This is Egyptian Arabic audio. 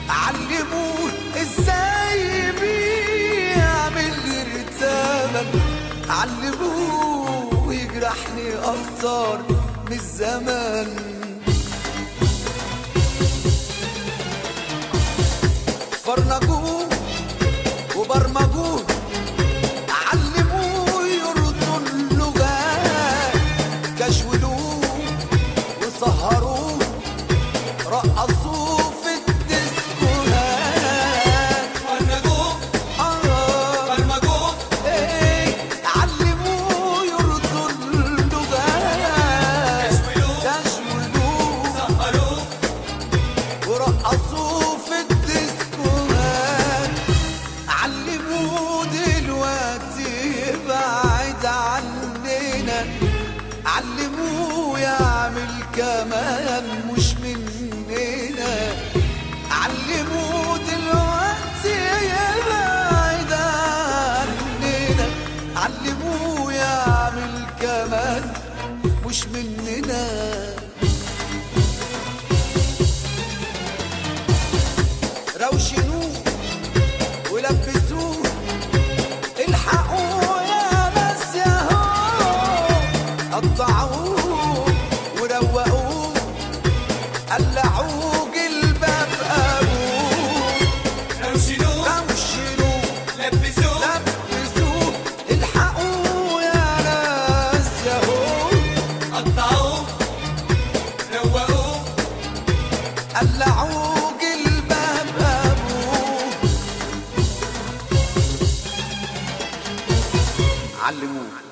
علموه ازاي يبيع من غير تمن علموه يجرحني اكتر من الزمن فرنجوه وبرمجوه علموه يردوا اللغات كشولوه وسهروه رقصوه في الديسكوهات فرجوه آه برمجوه إيه علموه يردوا اللغات كشولوه كشولوه سهروه ورقصوه في الديسكوهات علموه دلوقتي يبعد عننا علموه يعمل كمان مش مننا علموه دلوقتي يبعد عننا علموه يعمل كمان مش مننا روشنوه ولبسوه الحقوه يا ناس يا هو قطعوه وروقوه قلعوه جلباب ابوه روشنوه روشنوه لبسوه لبسوه الحقوه يا ناس يا هو قطعوه روقوه قلعوه جلباب ابوه علموه